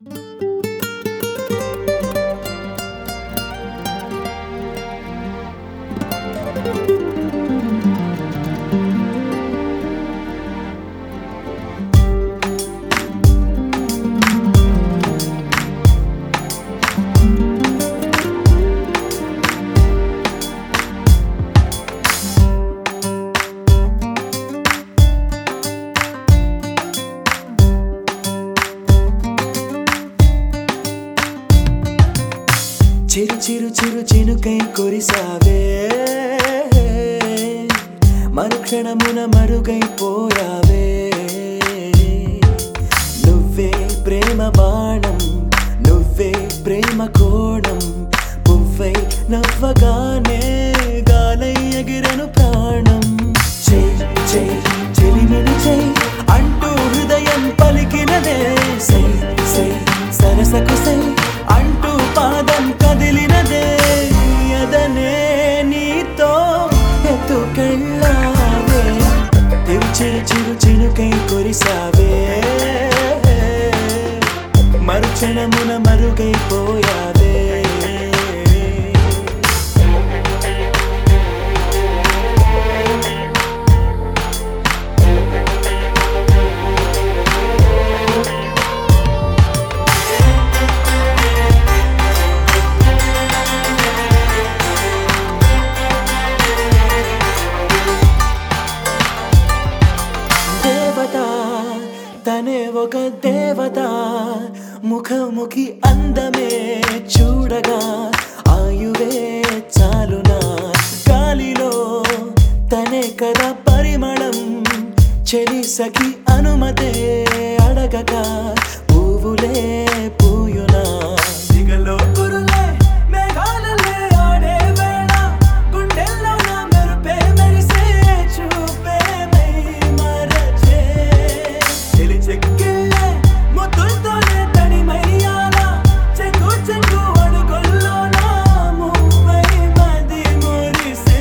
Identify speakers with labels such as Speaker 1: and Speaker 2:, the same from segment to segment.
Speaker 1: చిరు చిరు చిరు చినుకై కురిసావే మరుక్షణమున మరుగైపోయావే నువ్వే ప్రేమ బాణం నువ్వే ప్రేమ కోణం పువ్వై నవ్వగానే గాలై ఎగిరను ప్రాణం చెయ్ చెయ్ చెలిమిని చెయ్ అంటూ హృదయం పలికినదే సై సై సరసకు సై అంటూ పాదం కదిలినదే అదనే నీతో ఎత్తుకెళ్ళావే చిరు చిరు చినుకై కురిసావే మరుక్షణమున మరుగైపోయావే దేవత తనే ఒక దేవత ముఖముఖి అందమే చూడగా ఆయువే చాలునా గాలిలో తనే కదా పరిమళం చెలి సఖి అనుమతే అడగగా పువ్వులే పూయునా దిగలో కురులే మేఘాలలే ఆడే వేళ గుండెల్లో నా మెరుపే మెరిసే చూపే మై మరచే చెలి చెక్కిళ్ళే ముద్దులతోనే తడిమయ్యాల చెంగు చెంగు అడుగుల్లో నా మువ్వై మది మురిసే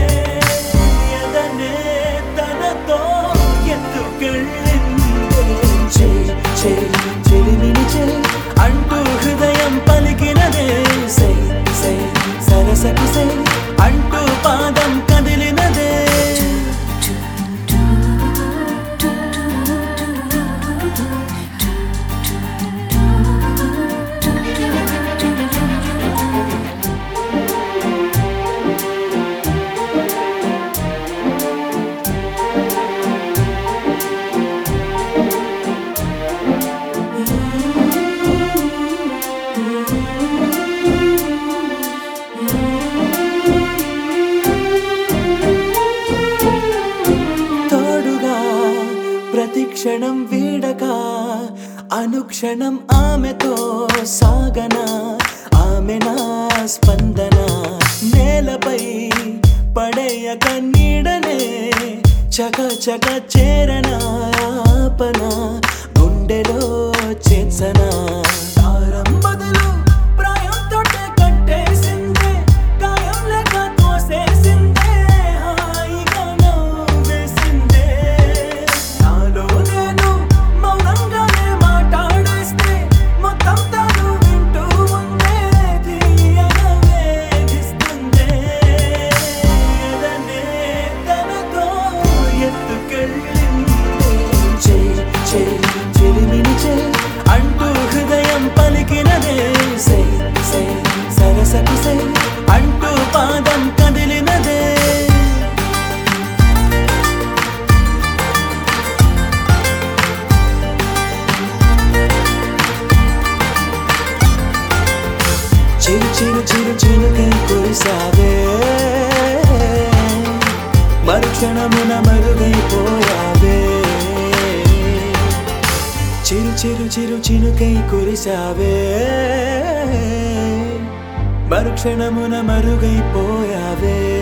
Speaker 1: ఎదనే తనతో ఎత్తుకెళ్ళింది చెయ్ చెయ్ చెలిమిని చెయ్ అంటూ హృదయం పలికినదే సై సై సరసకు సై అంటూ పాదం కదిలినదే తోడుగా ప్రతిక్షణం వీడక అనుక్షణం ఆమెతో సాగన ఆమె నా స్పందన నేలపై పడేయక నీడనే చక చక చేరన ఆపన గుండెలో చేసన తారం బదులు ప్రాయంతోటే కట్టేసిందే గాయం లేక తోసేసిందే హాయిగా నవ్వేసిందే నాలో నేను మౌనంగానే మాట్లాడేస్తే మొత్తం తాను వింటూ ఉందే తీయగా వేధిస్తుందే ఎదనే తనతో ఎత్తుకెళ్ళిందే చెయ్ చెయ్ చెలిమిని చెయ్ అంటూ హృదయం పలికినదే సై సై సరసకు సై అంటూ పాదం కదిలినదే చిరు చిరు చిరు చిరుకై కురిసావే మరుక్షణమున మరుగైపోయావే చిరు చిరు చిరు చినుకై కురిసావే మరుక్షణమున మరుగైపోయావే